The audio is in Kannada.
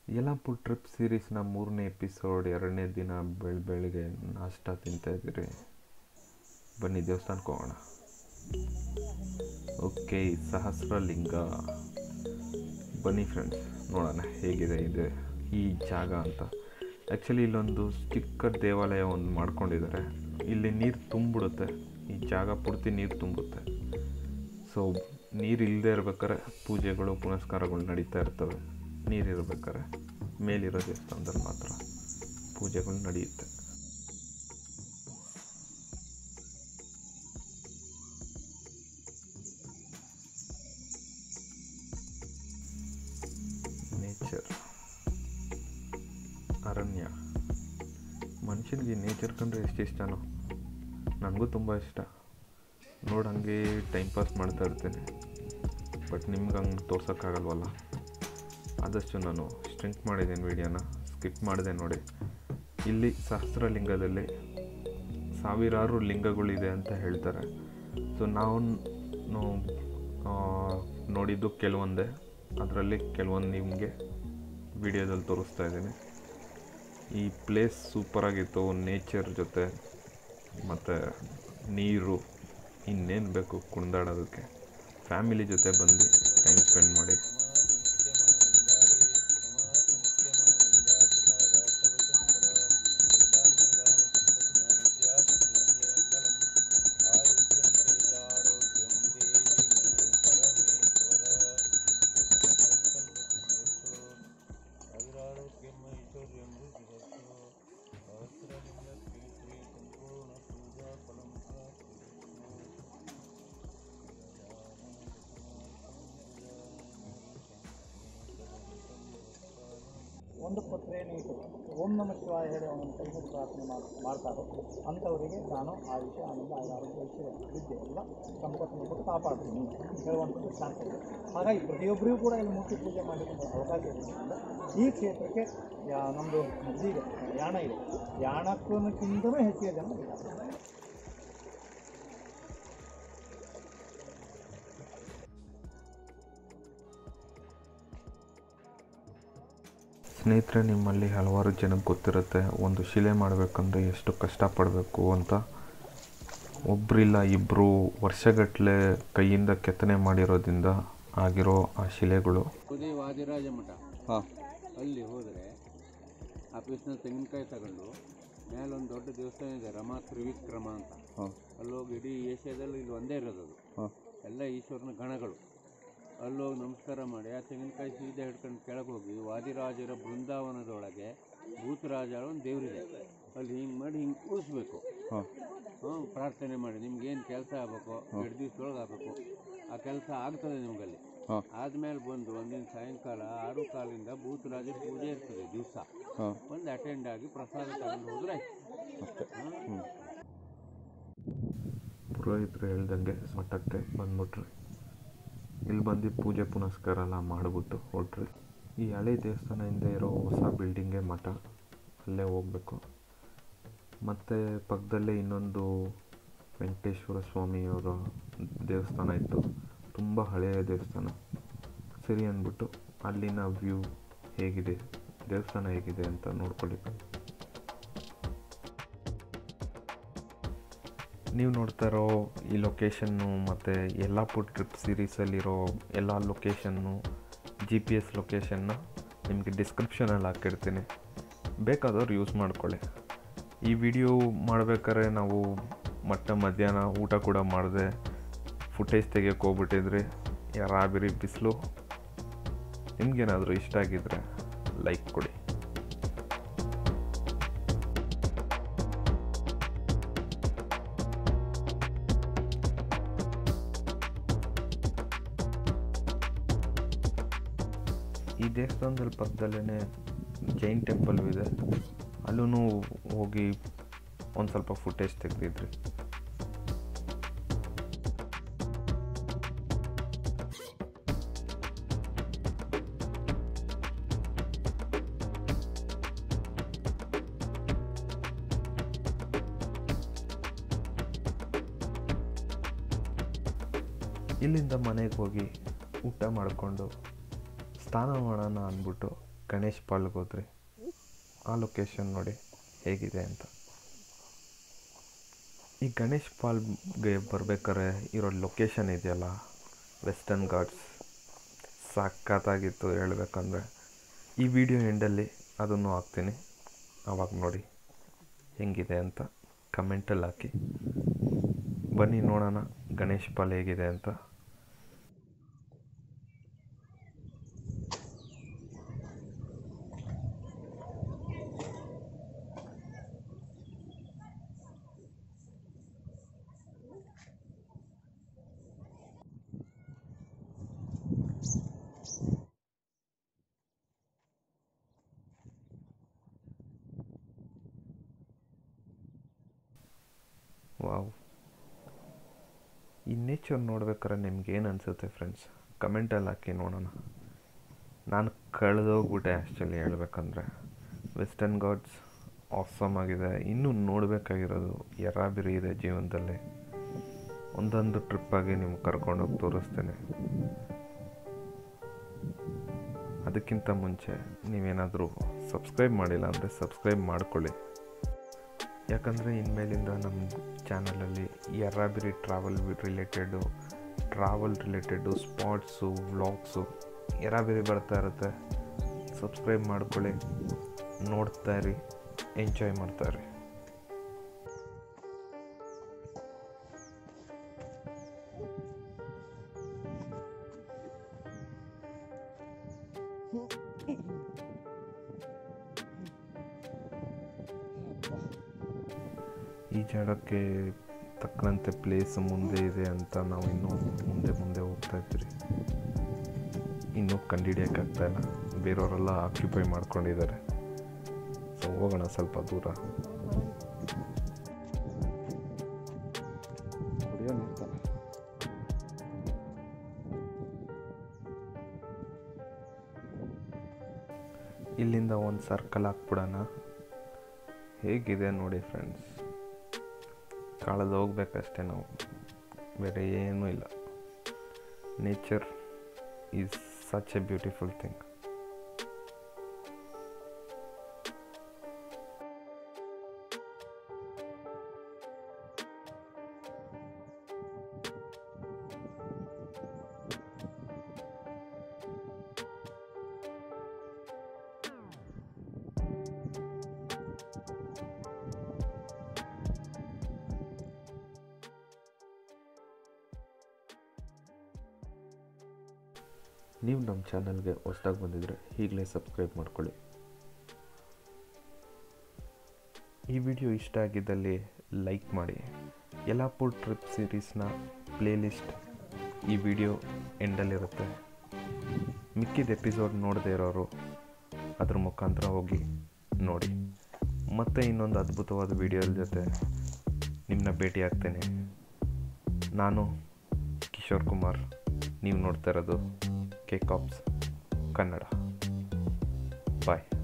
ಯಲ್ಲಾಪುರ ಟ್ರಿಪ್ ಸೀರೀಸ್ನ ಮೂರನೇ ಎಪಿಸೋಡ್ ಎರಡನೇ ದಿನ ಬೆಳ ಬೆಳಿಗ್ಗೆ ನಾಷ್ಟ ತಿಂತಾ ಇದ್ದೀರಿ ಬನ್ನಿ ದೇವಸ್ಥಾನಕ್ಕೆ ಹೋಗೋಣ ಓಕೆ ಸಹಸ್ರಲಿಂಗ ಬನ್ನಿ ಫ್ರೆಂಡ್ಸ್ ನೋಡೋಣ ಹೇಗಿದೆ ಇದೆ ಈ ಜಾಗ ಅಂತ ಆ್ಯಕ್ಚುಲಿ ಇಲ್ಲೊಂದು ಚಿಕ್ಕ ದೇವಾಲಯ ಒಂದು ಮಾಡ್ಕೊಂಡಿದ್ದಾರೆ ಇಲ್ಲಿ ನೀರು ತುಂಬಿಡುತ್ತೆ ಈ ಜಾಗ ಪೂರ್ತಿ ನೀರು ತುಂಬುತ್ತೆ ಸೊ ನೀರು ಇಲ್ಲದೆ ಇರ್ಬೇಕಾದ್ರೆ ಪೂಜೆಗಳು ಪುನಸ್ಕಾರಗಳು ನಡೀತಾ ಇರ್ತವೆ ನೀರು ಇರ್ಬೇಕಾದ್ರೆ ಮೇಲಿರೋ ದೇವಸ್ಥಾನದಲ್ಲಿ ಮಾತ್ರ ಪೂಜೆಗಳು ನಡೆಯುತ್ತೆ ನೇಚರ್ ಅರಣ್ಯ ಮನುಷ್ಯನಿಗೆ ನೇಚರ್ ಕಂಡ್ರೆ ಎಷ್ಟು ಇಷ್ಟನೋ ನನಗೂ ತುಂಬ ಇಷ್ಟ ನೋಡಿ ಹಂಗೆ ಟೈಮ್ ಪಾಸ್ ಮಾಡ್ತಾ ಇರ್ತೇನೆ ಬಟ್ ನಿಮ್ಗೆ ಹಂಗೆ ತೋರ್ಸೋಕ್ಕಾಗಲ್ವಲ್ಲ ಆದಷ್ಟು ನಾನು ಸ್ಟ್ರಿಂಕ್ ಮಾಡಿದ್ದೀನಿ ವೀಡಿಯೋನ ಸ್ಕಿಪ್ ಮಾಡಿದೆ ನೋಡಿ ಇಲ್ಲಿ ಸಹಸ್ರಲಿಂಗದಲ್ಲಿ ಸಾವಿರಾರು ಲಿಂಗಗಳಿದೆ ಅಂತ ಹೇಳ್ತಾರೆ ಸೊ ನಾವು ಆ, ನೋಡಿದ್ದು ಕೆಲವೊಂದೇ ಅದರಲ್ಲಿ ಕೆಲವೊಂದು ನಿಮಗೆ ವಿಡಿಯೋದಲ್ಲಿ ತೋರಿಸ್ತಾ ಇದ್ದೀನಿ ಈ ಪ್ಲೇಸ್ ಸೂಪರಾಗಿತ್ತು ನೇಚರ್ ಜೊತೆ ಮತ್ತು ನೀರು ಇನ್ನೇನು ಬೇಕು ಕುಣಿದಾಡೋದಕ್ಕೆ ಫ್ಯಾಮಿಲಿ ಜೊತೆ ಬಂದು ಟೈಮ್ ಸ್ಪೆಂಡ್ ಮಾಡಿ ಒಂದು ಪತ್ರೆ ನೀಟು ಓಂ ನಮ ಶಿವಾಯ ಹೇಳಿ ಅವನನ್ನು ಕೈ ಮುಗಿ ಪ್ರಾರ್ಥನೆ ಮಾಡ್ ಮಾಡ್ತಾರೋ ಅಂಥವರಿಗೆ ನಾನು ಆಯುಷ ಆನಂದ ಆಯುರ ಆರೋಗ್ಯ ಐಶ್ವರ್ಯ ವಿದ್ಯೆ ಎಲ್ಲ ಸಂಪತ್ತನ್ನು ಕೊಟ್ಟು ಕಾಪಾಡ್ತೀನಿ ಹೇಳುವಂಥದ್ದು ಶಾಂತಿ ಇದೆ ಹಾಗಾಗಿ ಪ್ರತಿಯೊಬ್ಬರಿಗೂ ಕೂಡ ಇಲ್ಲಿ ಮೂರ್ತಿ ಪೂಜೆ ಮಾಡಲಿಕ್ಕೆ ಅವಕಾಶ ಇರೋದ್ರಿಂದ ಈ ಕ್ಷೇತ್ರಕ್ಕೆ ಯಾ ನಮ್ಮದು ಇದೆ ಯಾಣ ಇದೆ ಯಾಣಕ್ಕೂನಕ್ಕಿಂತಲೂ ಹೆಚ್ಚಿಗೆ ಜನ ಇದ್ದಾರೆ ಸ್ನೇಹಿತರೆ ನಿಮ್ಮಲ್ಲಿ ಹಲವಾರು ಜನಕ್ಕೆ ಗೊತ್ತಿರುತ್ತೆ ಒಂದು ಶಿಲೆ ಮಾಡಬೇಕಂದ್ರೆ ಎಷ್ಟು ಕಷ್ಟಪಡಬೇಕು ಅಂತ ಒಬ್ಬರಿಲ್ಲ ಇಬ್ಬರು ವರ್ಷಗಟ್ಟಲೆ ಕೈಯಿಂದ ಕೆತ್ತನೆ ಮಾಡಿರೋದ್ರಿಂದ ಆಗಿರೋ ಆ ಶಿಲೆಗಳು ಉದಯ ವಾದಿರಾಜ ಮಠ ಹಾಂ ಅಲ್ಲಿ ಹೋದರೆ ಆ ಪೀಸ್ನ ತೆಂಗಿನಕಾಯಿ ತಗೊಂಡು ಮೇಲೊಂದು ದೊಡ್ಡ ದೇವಸ್ಥಾನ ಇದೆ ರಮಾ ತ್ರಿವಿಕ್ರಮ ಅಂತ ಹಾಂ ಅಲ್ಲೋಗಿ ಇಡೀ ಏಷ್ಯಾದಲ್ಲಿ ಇಲ್ಲಿ ಒಂದೇ ಇರೋದು ಅದು ಹಾಂ ಎಲ್ಲ ಈಶ್ವರನ ಗಣಗಳು ಅಲ್ಲೋಗಿ ನಮಸ್ಕಾರ ಮಾಡಿ ಆ ತೆಂಗಿನಕಾಯಿ ಸೀದಾ ಹಿಡ್ಕೊಂಡು ಕೆಳಗೆ ಹೋಗಿ ವಾದಿರಾಜರ ಬೃಂದಾವನದೊಳಗೆ ಭೂತರಾಜ ಒಂದು ದೇವರಿದೆ ಅಲ್ಲಿ ಹಿಂಗೆ ಮಾಡಿ ಹಿಂಗೆ ಉಳಿಸ್ಬೇಕು ಹಾಂ ಹಾಂ ಪ್ರಾರ್ಥನೆ ಮಾಡಿ ನಿಮ್ಗೆ ಏನು ಕೆಲಸ ಆಗಬೇಕು ಎರಡು ದಿವ್ಸದೊಳಗೆ ಆಗಬೇಕು ಆ ಕೆಲಸ ಆಗ್ತದೆ ನಿಮಗಲ್ಲಿ ಹಾಂ ಆದ್ಮೇಲೆ ಬಂದು ಒಂದಿನ ಸಾಯಂಕಾಲ ಆರು ಕಾಲಿಂದ ಭೂತರಾಜ ಪೂಜೆ ಇರ್ತದೆ ದಿವಸ ಹಾಂ ಬಂದು ಅಟೆಂಡ್ ಆಗಿ ಪ್ರಸಾದ ತಗೊಂಡು ಹೋದ್ರೆ ಆಯ್ತು ಅಷ್ಟೇ ಹ್ಞೂ ಪುರೋಹಿತರು ಹೇಳ್ದಂಗೆ ಮಠಕ್ಕೆ ಬಂದ್ಬಿಟ್ರಿ ಇಲ್ಲಿ ಬಂದು ಪೂಜೆ ಪುನಸ್ಕಾರ ಎಲ್ಲ ಮಾಡಿಬಿಟ್ಟು ಹೊಟ್ರಿ ಈ ಹಳೆ ದೇವಸ್ಥಾನ ಹಿಂದೆ ಇರೋ ಹೊಸ ಬಿಲ್ಡಿಂಗೇ ಮಠ ಅಲ್ಲೇ ಹೋಗಬೇಕು ಮತ್ತು ಪಕ್ಕದಲ್ಲೇ ಇನ್ನೊಂದು ವೆಂಕಟೇಶ್ವರ ಸ್ವಾಮಿಯವರ ದೇವಸ್ಥಾನ ಇತ್ತು ತುಂಬ ಹಳೆಯ ದೇವಸ್ಥಾನ ಸರಿ ಅಂದ್ಬಿಟ್ಟು ಅಲ್ಲಿನ ವ್ಯೂ ಹೇಗಿದೆ ದೇವಸ್ಥಾನ ಹೇಗಿದೆ ಅಂತ ನೋಡ್ಕೊಳ್ಳಿ ನೀವು ನೋಡ್ತಾ ಇರೋ ಈ ಲೊಕೇಶನ್ನು ಮತ್ತು ಯಲ್ಲಾಪುರ ಟ್ರಿಪ್ ಸೀರೀಸಲ್ಲಿರೋ ಎಲ್ಲ ಲೊಕೇಶನ್ನು ಜಿ ಪಿ ಎಸ್ ಲೊಕೇಶನ್ನ ನಿಮಗೆ ಡಿಸ್ಕ್ರಿಪ್ಷನಲ್ಲಿ ಹಾಕಿರ್ತೀನಿ ಬೇಕಾದವ್ರು ಯೂಸ್ ಮಾಡ್ಕೊಳ್ಳಿ ಈ ವಿಡಿಯೋ ಮಾಡ್ಬೇಕಾದ್ರೆ ನಾವು ಮಟ್ಟ ಮಧ್ಯಾಹ್ನ ಊಟ ಕೂಡ ಮಾಡಿದೆ ಫುಟೇಜ್ ತೆಗಿಯೋಕೆ ಹೋಗ್ಬಿಟ್ಟಿದ್ರಿ ಯಾರಾಬಿರಿ ಬಿಸಿಲು ನಿಮ್ಗೇನಾದರೂ ಇಷ್ಟ ಆಗಿದ್ರೆ ಲೈಕ್ ಕೊಡಿ ಈ ದೇವಸ್ಥಾನದಲ್ಲಿ ಪಕ್ಕದಲ್ಲೇ ಜೈನ್ ಟೆಂಪಲ್ ಇದೆ ಅಲ್ಲೂ ಹೋಗಿ ಒಂದು ಸ್ವಲ್ಪ ಫುಟೇಜ್ ತೆಗೆದಿದ್ರಿ ಇಲ್ಲಿಂದ ಮನೆಗೆ ಹೋಗಿ ಊಟ ಮಾಡಿಕೊಂಡು ಸ್ನಾನ ಮಾಡೋಣ ಅಂದ್ಬಿಟ್ಟು ಗಣೇಶ್ ಪಾಲ್ಗೆ ಹೋದ್ರಿ ಆ ಲೊಕೇಶನ್ ನೋಡಿ ಹೇಗಿದೆ ಅಂತ ಈ ಗಣೇಶ್ ಪಾಲ್ಗೆ ಬರ್ಬೇಕಾದ್ರೆ ಇರೋ ಲೊಕೇಶನ್ ಇದೆಯಲ್ಲ ವೆಸ್ಟರ್ನ್ ಘಾಟ್ಸ್ ಸಖತ್ತಾಗಿತ್ತು ಹೇಳ್ಬೇಕಂದ್ರೆ ಈ ವಿಡಿಯೋ ಎಂಡಲ್ಲಿ ಅದನ್ನು ಹಾಕ್ತೀನಿ ಆವಾಗ ನೋಡಿ ಹೆಂಗಿದೆ ಅಂತ ಕಮೆಂಟಲ್ಲಿ ಹಾಕಿ ಬನ್ನಿ ನೋಡೋಣ ಗಣೇಶ್ ಪಾಲ್ ಹೇಗಿದೆ ಅಂತ ವಾವ್ ಈ ನೇಚರ್ ನೋಡ್ಬೇಕಾದ್ರೆ ನಿಮ್ಗೆ ಏನು ಅನಿಸುತ್ತೆ ಫ್ರೆಂಡ್ಸ್ ಕಮೆಂಟಲ್ಲಿ ಹಾಕಿ ನೋಡೋಣ ನಾನು ಕಳೆದೋಗ್ಬಿಟ್ಟೆ ಆ್ಯಕ್ಚುಲಿ ಹೇಳ್ಬೇಕಂದ್ರೆ ವೆಸ್ಟರ್ನ್ ಘಾಟ್ಸ್ ಆಸಮ್ ಆಗಿದೆ ಇನ್ನೂ ನೋಡಬೇಕಾಗಿರೋದು ಎರಾಬಿರಿ ಇದೆ ಜೀವನದಲ್ಲಿ ಒಂದೊಂದು ಟ್ರಿಪ್ಪಾಗಿ ನಿಮ್ಗೆ ಕರ್ಕೊಂಡೋಗಿ ತೋರಿಸ್ತೇನೆ ಅದಕ್ಕಿಂತ ಮುಂಚೆ ನೀವೇನಾದರೂ ಸಬ್ಸ್ಕ್ರೈಬ್ ಮಾಡಿಲ್ಲ ಅಂದರೆ ಸಬ್ಸ್ಕ್ರೈಬ್ ಮಾಡ್ಕೊಳ್ಳಿ ಯಾಕಂದರೆ ಇನ್ಮೇಲಿಂದ ನಮ್ಮ ಚಾನಲಲ್ಲಿ ಎರ್ರಾಬಿರಿ travel related travel related spots vlogs ಎರಾಬಿರಿ ಬರ್ತಾ ಇರುತ್ತೆ ಸಬ್ಸ್ಕ್ರೈಬ್ ಮಾಡ್ಕೊಳ್ಳಿ ನೋಡ್ತಾ ಇರಿ ಎಂಜಾಯ್ ಮಾಡ್ತಾ ಇರಿ ಈ ಜಾಗಕ್ಕೆ ತಕ್ಕಂತೆ ಪ್ಲೇಸ್ ಮುಂದೆ ಇದೆ ಅಂತ ನಾವು ಇನ್ನೂ ಮುಂದೆ ಮುಂದೆ ಹೋಗ್ತಾ ಇದ್ರಿ ಇನ್ನೂ ಕಂಡುಹಿಡಿಯೋಕ್ಕಾಗ್ತಾ ಇಲ್ಲ ಬೇರೆಯವರೆಲ್ಲ ಆಕ್ಯುಪೈ ಮಾಡ್ಕೊಂಡಿದ್ದಾರೆ ಸೊ ಹೋಗೋಣ ಸ್ವಲ್ಪ ದೂರ ಕುಡಿಯೋ ನಿಲ್ತಾನೆ ಇಲ್ಲಿಂದ ಒಂದು ಸರ್ಕಲ್ ಹಾಕ್ಬಿಡೋಣ ಹೇಗಿದೆ ನೋಡಿ ಫ್ರೆಂಡ್ಸ್ ಕಾಳದು ಹೋಗ್ಬೇಕಷ್ಟೇ ನಾವು ಬೇರೆ ಏನೂ ಇಲ್ಲ nature is such a beautiful thing ನೀವು ನಮ್ಮ ಚಾನಲ್ಗೆ ಹೊಸ್ದಾಗಿ ಬಂದಿದ್ರೆ ಈಗಲೇ ಸಬ್ಸ್ಕ್ರೈಬ್ ಮಾಡ್ಕೊಳ್ಳಿ ಈ ವಿಡಿಯೋ ಇಷ್ಟ ಆಗಿದ್ದಲ್ಲಿ ಲೈಕ್ ಮಾಡಿ ಯಲ್ಲಾಪುರ್ ಟ್ರಿಪ್ ಸೀರೀಸ್ನ ಪ್ಲೇಲಿಸ್ಟ್ ಈ ವಿಡಿಯೋ ಎಂಡಲ್ಲಿರುತ್ತೆ ಮಿಕ್ಕಿದ ಎಪಿಸೋಡ್ ನೋಡದೇ ಇರೋರು ಅದ್ರ ಮುಖಾಂತರ ಹೋಗಿ ನೋಡಿ ಮತ್ತೆ ಇನ್ನೊಂದು ಅದ್ಭುತವಾದ ವಿಡಿಯೋದ ಜೊತೆ ನಿಮ್ಮನ್ನ ಭೇಟಿ ಆಗ್ತೇನೆ ನಾನು ಕಿಶೋರ್ ಕುಮಾರ್ ನೀವು ನೋಡ್ತಾ ಇರೋದು ಕೆ ಕಾಪ್ಸ್ ಕನ್ನಡ ಬಾಯ್